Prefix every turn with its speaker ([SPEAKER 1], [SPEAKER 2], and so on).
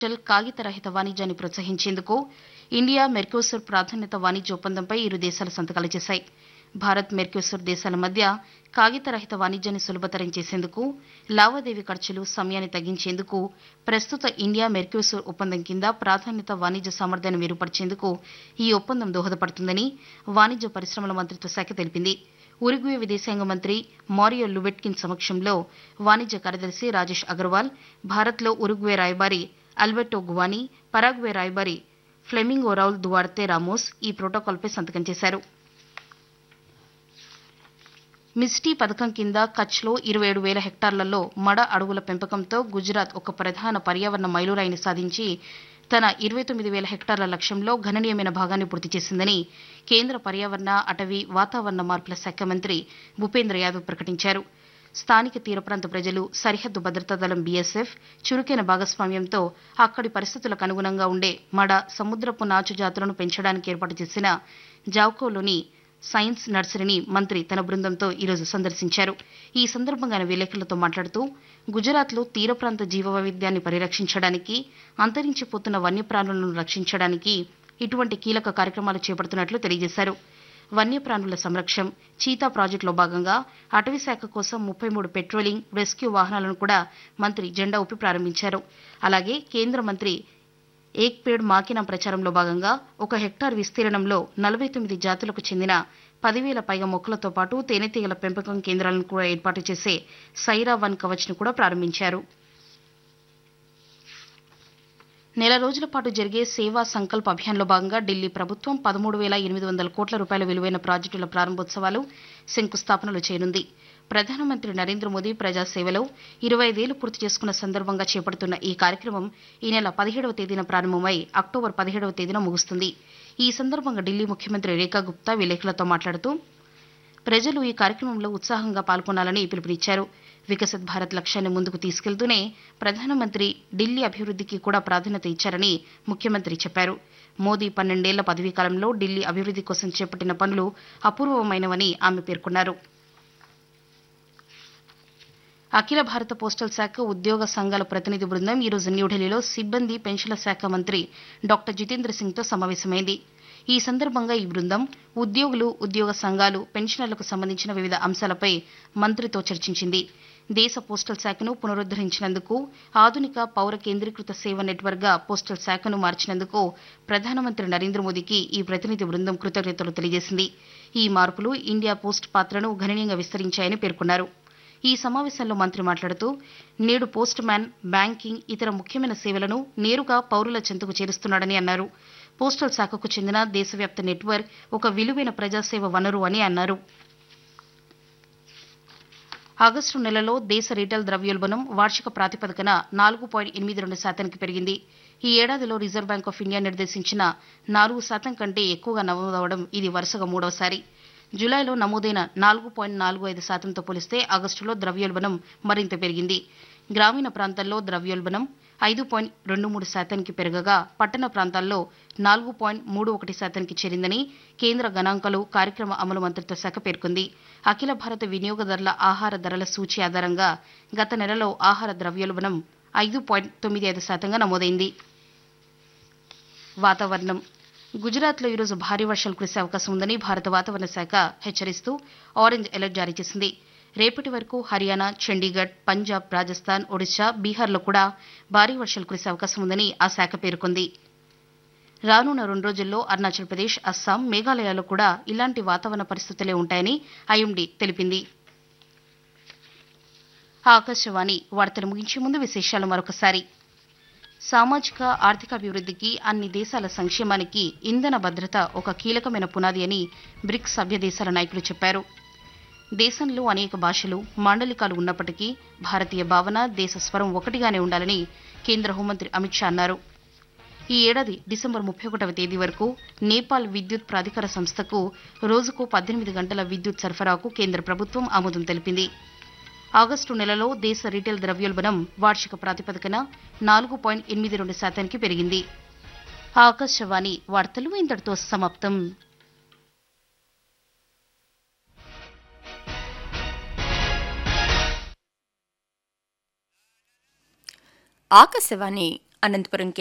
[SPEAKER 1] digital కాగితరహిత వాణిజ్యాన్ని ప్రోత్సహించేందుకు India Mercosur ప్రాధాన్యత వాణిజ్య ఒప్పందంపై ఇరు దేశాలు సంతకాలు చేశాయి భారత్ మెర్కోసూర్ దేశాల మధ్య కాగితరహిత వాణిజ్యాన్ని సులభతరం చేసేందుకు లావాదేవీ ఖర్చులు సమయాన్ని తగ్గించేందుకు ప్రస్తుత ఇండియా మెర్కోసూర్ ఒప్పందం కింద ప్రాధాన్యత వాణిజ్య సామర్థ్యాన్ని మెరుగుపరిచేందుకు ఈ ఒప్పందం దోహదపడుతుందని వాణిజ్య పరిశ్రమల మంత్రిత్వ శాఖ తెలిపింది ఉరుగ్వే విదేశాంగ మంత్రి మారియో లుబెట్కిన్ సమక్షంలో వాణిజ్య కార్యదర్శి రాజేష్ అగర్వాల్ భారత్లో ఉరుగ్వే రాయబారి అల్బెర్టో గువాని పరాగ్వే రాయబారి ఫ్లెమింగో రౌల్ దువార్తే రామోస్ ఈ ప్రోటోకాల్పై సంతకం చేశారు మిస్టీ పథకం కింద కచ్లో ఇరవై ఏడు వేల హెక్టార్లలో మడ అడవుల పెంపకంతో గుజరాత్ ఒక ప్రధాన పర్యావరణ మైలురాయిని సాధించి తన ఇరవై తొమ్మిది వేల హెక్టార్ల లక్ష్యంలో గణనీయమైన భాగాన్ని పూర్తి చేసిందని కేంద్ర పర్యావరణ అటవీ వాతావరణ మార్పుల శాఖ మంత్రి భూపేంద్ర యాదవ్ ప్రకటించారు స్థానిక తీర ప్రాంత ప్రజలు సరిహద్దు భద్రతా దళం బీఎస్ఎఫ్ చురుకైన భాగస్వామ్యంతో అక్కడి పరిస్థితులకు అనుగుణంగా ఉండే మడ సముద్రపు నాచు జాతులను పెంచడానికి ఏర్పాటు చేసిన జావ్కోలోని సైన్స్ నర్సరీని మంత్రి తన బృందంతో ఈరోజు సందర్శించారు ఈ సందర్భంగా ఆయన విలేకరులతో మాట్లాడుతూ గుజరాత్లో తీర ప్రాంత జీవ వైవిధ్యాన్ని పరిరక్షించడానికి అంతరించిపోతున్న వన్యప్రాణులను రక్షించడానికి ఇటువంటి కీలక కార్యక్రమాలు చేపడుతున్నట్లు తెలియజేశారు వన్యప్రాణుల సంరక్షణ చీతా ప్రాజెక్టులో భాగంగా అటవీ శాఖ కోసం ముప్పై మూడు పెట్రోలింగ్ రెస్క్యూ వాహనాలను కూడా మంత్రి జెండా ఊపి ప్రారంభించారు అలాగే కేంద్ర మంత్రి ఏక్ పేడ్ మాకినా ప్రచారంలో భాగంగా ఒక హెక్టార్ విస్తీర్ణంలో నలభై తొమ్మిది జాతులకు చెందిన పదివేల పైగా మొక్కలతో పాటు తేనెటీగల పెంపకం కేంద్రాలను కూడా ఏర్పాటు చేసే సైరా వన్ కవచ్ను కూడా ప్రారంభించారు నెల రోజుల పాటు జరిగే సేవా సంకల్ప్ అభియాన్లో భాగంగా ఢిల్లీ ప్రభుత్వం పదమూడు వేల ఎనిమిది వందల కోట్ల రూపాయల విలువైన ప్రాజెక్టుల ప్రారంభోత్సవాలు శంకుస్థాపనలు చేయనుంది ప్రధానమంత్రి నరేంద్ర మోదీ ప్రజాసేవలో ఇరవై ఐదేళ్లు పూర్తి చేసుకున్న సందర్భంగా చేపడుతున్న ఈ కార్యక్రమం ఈ నెల పదిహేడవ తేదీన ప్రారంభమై అక్టోబర్ పదిహేడవ తేదీన ముగుస్తుంది ఈ సందర్భంగా ఢిల్లీ ముఖ్యమంత్రి రేఖా గుప్తా విలేకరులతో మాట్లాడుతూ ప్రజలు ఈ కార్యక్రమంలో ఉత్సాహంగా పాల్గొనాలని పిలుపునిచ్చారు వికసిత్ భారత్ లక్ష్యాన్ని ముందుకు తీసుకెళ్తూనే ప్రధానమంత్రి ఢిల్లీ అభివృద్ధికి కూడా ప్రాధాన్యత ఇచ్చారని ముఖ్యమంత్రి చెప్పారు మోదీ పన్నెండేళ్ల పదవీ కాలంలో ఢిల్లీ అభివృద్ధి కోసం చేపట్టిన పనులు అపూర్వమైనవని ఆమె పేర్కొన్నారు అఖిల భారత పోస్టల్ శాఖ ఉద్యోగ సంఘాల ప్రతినిధి బృందం ఈరోజు న్యూఢిల్లీలో సిబ్బంది పెన్షన్ల శాఖ మంత్రి డాక్టర్ జితేంద్ర సింగ్తో సమావేశమైంది ఈ సందర్భంగా ఈ బృందం ఉద్యోగులు ఉద్యోగ సంఘాలు పెన్షనర్లకు సంబంధించిన వివిధ అంశాలపై మంత్రితో చర్చించింది దేశ పోస్టల్ శాఖను పునరుద్దరించినందుకు ఆధునిక పౌర కేంద్రీకృత సేవ నెట్వర్క్గా పోస్టల్ శాఖను మార్చినందుకు ప్రధానమంత్రి నరేంద్ర మోదీకి ఈ ప్రతినిధి బృందం కృతజ్ఞతలు తెలియజేసింది ఈ మార్పులు ఇండియా పోస్ట్ పాత్రను గణనీయంగా విస్తరించాయని పేర్కొన్నారు ఈ సమావేశంలో మంత్రి మాట్లాడుతూ నేడు పోస్ట్ మ్యాన్ బ్యాంకింగ్ ఇతర ముఖ్యమైన సేవలను నేరుగా పౌరుల చెంతకు చేరుస్తున్నాడని అన్నారు పోస్టల్ శాఖకు చెందిన దేశవ్యాప్త నెట్వర్క్ ఒక విలువైన ప్రజాసేవ వనరు అని అన్నారు ఆగస్టు నెలలో దేశ రీటైల్ ద్రవ్యోల్బణం వార్షిక ప్రాతిపదికన నాలుగు పాయింట్ ఎనిమిది రెండు శాతానికి పెరిగింది ఈ ఏడాదిలో రిజర్వ్ బ్యాంక్ ఆఫ్ ఇండియా నిర్దేశించిన నాలుగు శాతం కంటే ఎక్కువగా నమోదవడం ఇది వరుసగా మూడవసారి జులైలో నమోదైన నాలుగు పాయింట్ నాలుగు ఐదు శాతంతో పోలిస్తే ఆగస్టులో ద్రవ్యోల్బణం మరింత పెరిగింది గ్రామీణ ప్రాంతాల్లో ద్రవ్యోల్బణం ఐదు పాయింట్ రెండు మూడు శాతానికి పెరగగా పట్టణ ప్రాంతాల్లో నాలుగు పాయింట్ మూడు ఒకటి శాతానికి చేరిందని కేంద్ర గణాంకాలు కార్యక్రమ అమలు మంత్రిత్వ శాఖ పేర్కొంది అఖిల భారత వినియోగదారుల ఆహార ధరల సూచి ఆధారంగా గత నెలలో ఆహార ద్రవ్యోల్బణం ఐదు పాయింట్ తొమ్మిది ఐదు శాతంగా నమోదైంది వాతావరణం గుజరాత్లో ఈరోజు భారీ వర్షాలు కురిసే అవకాశం ఉందని భారత వాతావరణ శాఖ హెచ్చరిస్తూ ఆరెంజ్ అలర్ట్ జారీ చేసింది రేపటి వరకు హర్యానా చండీగఢ్ పంజాబ్ రాజస్థాన్ ఒడిశా బీహార్లో కూడా భారీ వర్షాలు కురిసే అవకాశం ఉందని ఆ శాఖ పేర్కొంది రానున్న రెండు రోజుల్లో అరుణాచల్ ప్రదేశ్ అస్సాం మేఘాలయాలో కూడా ఇలాంటి వాతావరణ పరిస్థితులే ఉంటాయని ఐఎండీ తెలిపింది ఆకాశవాణి వార్తలు ముగించే ముందు విశేషాలు మరొకసారి సామాజిక ఆర్థికాభివృద్ధికి అన్ని దేశాల సంక్షేమానికి ఇంధన భద్రత ఒక కీలకమైన పునాది అని బ్రిక్స్ సభ్య దేశాల నాయకులు చెప్పారు దేశంలో అనేక భాషలు మాండలికాలు ఉన్నప్పటికీ భారతీయ భావన దేశ స్వరం ఒకటిగానే ఉండాలని కేంద్ర హోంమంత్రి అమిత్ షా అన్నారు ఈ ఏడాది డిసెంబర్ ముప్పై ఒకటవ తేదీ వరకు నేపాల్ విద్యుత్ ప్రాధికార సంస్థకు రోజుకు పద్దెనిమిది గంటల విద్యుత్ సరఫరాకు కేంద్ర ప్రభుత్వం ఆమోదం తెలిపింది ఆగస్టు నెలలో దేశ రీటైల్ ద్రవ్యోల్బణం వార్షిక ప్రాతిపదికన నాలుగు పాయింట్ ఎనిమిది రెండు శాతానికి పెరిగింది ఆకాశవాణి వార్తలు ఇంతటితో సమాప్తం
[SPEAKER 2] ఆకాశవాణి అనంతపురం